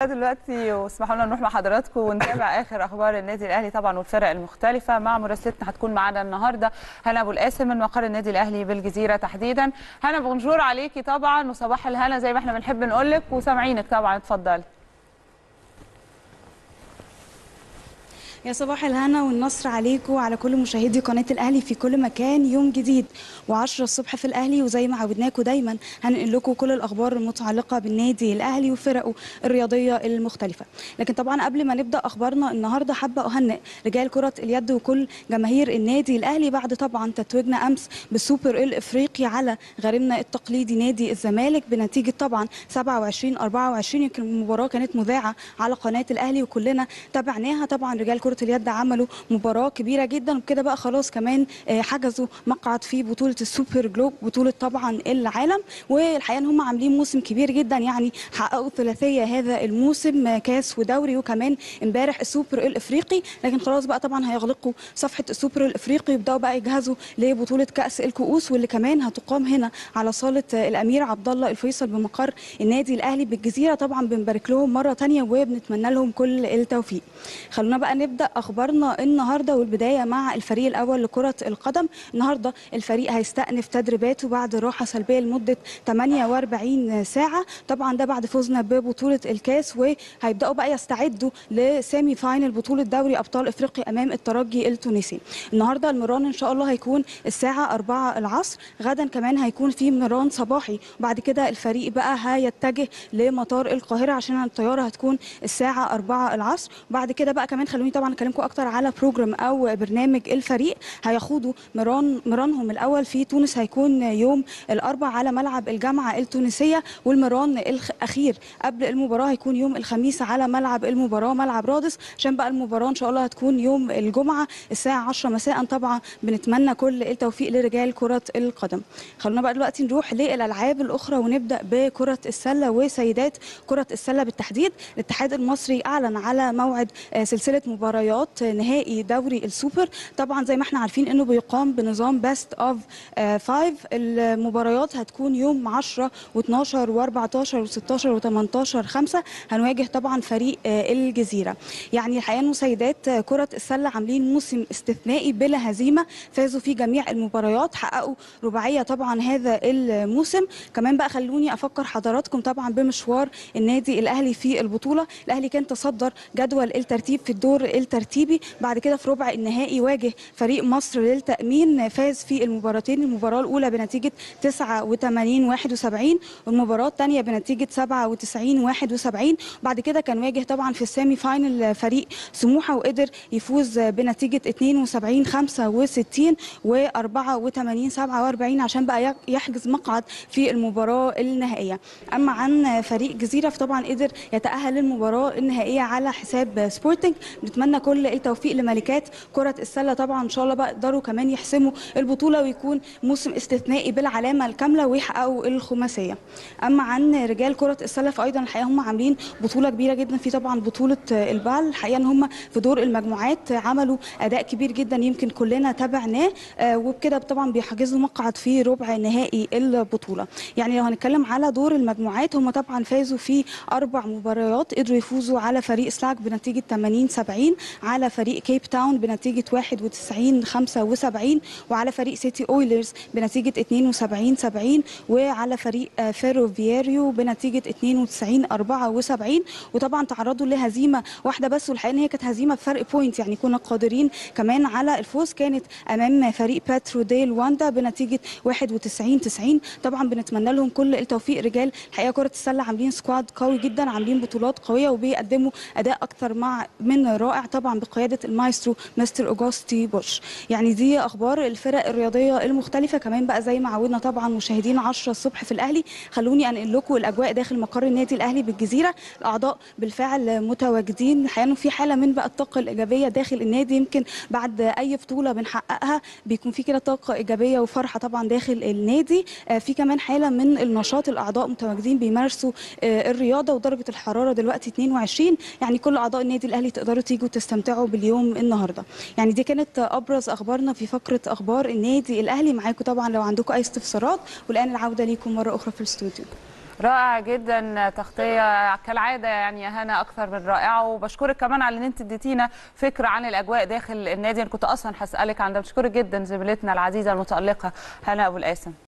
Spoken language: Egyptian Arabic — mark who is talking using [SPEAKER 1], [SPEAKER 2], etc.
[SPEAKER 1] دلوقتي واسمحوا لنا نروح مع حضراتكم ونتابع اخر اخبار النادي الاهلي طبعا والفرق المختلفه مع مراسلتنا هتكون معانا النهارده هنا ابو القاسم من مقر النادي الاهلي بالجزيره تحديدا هنا بونجور عليكي طبعا وصباح الهنا زي ما احنا بنحب نقول لك وسامعينك طبعا اتفضلي
[SPEAKER 2] يا صباح الهنا والنصر عليكم وعلى كل مشاهدي قناه الاهلي في كل مكان يوم جديد و10 الصبح في الاهلي وزي ما عودناكم دايما هننقل لكم كل الاخبار المتعلقه بالنادي الاهلي وفرقه الرياضيه المختلفه لكن طبعا قبل ما نبدا اخبارنا النهارده حابه اهنئ رجال كره اليد وكل جماهير النادي الاهلي بعد طبعا تتويجنا امس بالسوبر الافريقي على غريمنا التقليدي نادي الزمالك بنتيجه طبعا 27 24 يمكن المباراه كانت مذاعه على قناه الاهلي وكلنا تابعناها طبعا رجال كره اليد عملوا مباراه كبيره جدا وبكده بقى خلاص كمان حجزوا مقعد في بطوله السوبر جلوب بطوله طبعا العالم والحقيقه ان هم عاملين موسم كبير جدا يعني حققوا ثلاثيه هذا الموسم كاس ودوري وكمان امبارح السوبر الافريقي لكن خلاص بقى طبعا هيغلقوا صفحه السوبر الافريقي ويبداوا بقى يجهزوا لبطوله كاس الكؤوس واللي كمان هتقام هنا على صاله الامير عبد الله الفيصل بمقر النادي الاهلي بالجزيره طبعا بنبارك لهم مره ثانيه وبنتمنى لهم كل التوفيق خلونا بقى نبدا اخبارنا النهارده والبدايه مع الفريق الاول لكره القدم النهارده الفريق هيستأنف تدريباته بعد راحه سلبيه لمده 48 ساعه طبعا ده بعد فوزنا ببطوله الكاس وهيبداوا بقى يستعدوا لسيمي فاينل بطوله دوري ابطال افريقيا امام الترجي التونسي النهارده المران ان شاء الله هيكون الساعه 4 العصر غدا كمان هيكون في مران صباحي وبعد كده الفريق بقى هيتجه لمطار القاهره عشان الطياره هتكون الساعه 4 العصر وبعد كده بقى كمان خلوني طبعا اكلمكم اكتر على بروجرام او برنامج الفريق هيخوضوا مران مرانهم الاول في تونس هيكون يوم الاربع على ملعب الجامعه التونسيه والمران الاخير قبل المباراه هيكون يوم الخميس على ملعب المباراه ملعب رادس عشان بقى المباراه ان شاء الله هتكون يوم الجمعه الساعه 10 مساء طبعا بنتمنى كل التوفيق لرجال كره القدم خلونا بقى دلوقتي نروح للالعاب الاخرى ونبدا بكره السله وسيدات كره السله بالتحديد الاتحاد المصري اعلن على موعد سلسله مباريات نهائي دوري السوبر طبعا زي ما احنا عارفين انه بيقام بنظام بيست اوف 5 المباريات هتكون يوم 10 و12 و14 و16 و18 5 هنواجه طبعا فريق الجزيره يعني الحقيقه انه سيدات كره السله عاملين موسم استثنائي بلا هزيمه فازوا في جميع المباريات حققوا رباعيه طبعا هذا الموسم كمان بقى خلوني افكر حضراتكم طبعا بمشوار النادي الاهلي في البطوله الاهلي كان تصدر جدول الترتيب في الدور الترتيبي بعد كده في ربع النهائي واجه فريق مصر للتامين فاز في المباراتين المباراه الاولى بنتيجه 89 71 والمباراه الثانيه بنتيجه 97 71 بعد كده كان واجه طبعا في السيمي فاينل فريق سموحه وقدر يفوز بنتيجه 72 65 و84 47 عشان بقى يحجز مقعد في المباراه النهائيه اما عن فريق جزيره فطبعا قدر يتاهل للمباراه النهائيه على حساب سبورتنج نتمنى كل التوفيق لملكات كره السله طبعا ان شاء الله بقى يقدروا كمان يحسموا البطوله ويكون موسم استثنائي بالعلامه الكامله ويحققوا الخماسيه اما عن رجال كره السله فايضا الحقيقه هم عاملين بطوله كبيره جدا في طبعا بطوله البال الحقيقه ان هم في دور المجموعات عملوا اداء كبير جدا يمكن كلنا تابعناه وبكده طبعا بيحجزوا مقعد في ربع نهائي البطوله يعني لو هنتكلم على دور المجموعات هم طبعا فازوا في اربع مباريات قدروا يفوزوا على فريق سلاك بنتيجه 80 70 على فريق كيب تاون بنتيجه 91 75 وعلى فريق سيتي اويلرز بنتيجه 72 70 وعلى فريق فيروفياريو بنتيجه 92 74 وطبعا تعرضوا لهزيمه واحده بس والحقيقه ان هي كانت هزيمه بفرق بوينت يعني كنا قادرين كمان على الفوز كانت امام فريق باترو ديل واندا بنتيجه 91 90 طبعا بنتمنى لهم كل التوفيق رجال الحقيقه كره السله عاملين سكواد قوي جدا عاملين بطولات قويه وبيقدموا اداء اكتر مع من رائع طبعا بقياده المايسترو مستر اوجوستي بوش يعني دي اخبار الفرق الرياضيه المختلفه كمان بقى زي ما عودنا طبعا مشاهدين 10 الصبح في الاهلي خلوني انقل لكم الاجواء داخل مقر النادي الاهلي بالجزيره الاعضاء بالفعل متواجدين الحقيقه في حاله من بقى الطاقه الايجابيه داخل النادي يمكن بعد اي بطوله بنحققها بيكون في كده طاقه ايجابيه وفرحه طبعا داخل النادي في كمان حاله من النشاط الاعضاء متواجدين بيمارسوا الرياضه ودرجه الحراره دلوقتي 22 يعني كل اعضاء النادي الاهلي تقدروا تيجوا تستمتعوا باليوم النهارده يعني دي كانت ابرز اخبارنا في فقره اخبار النادي الاهلي معاكم طبعا لو عندكم اي استفسارات والان العوده ليكم مره اخرى في الاستوديو
[SPEAKER 1] رائع جدا تغطيه كالعاده يعني يا هنا اكثر من رائعه وبشكرك كمان على ان انت اديتينا فكره عن الاجواء داخل النادي انا كنت اصلا هسالك عن ده بشكرك جدا زميلتنا العزيزه المتالقه هنا ابو القاسم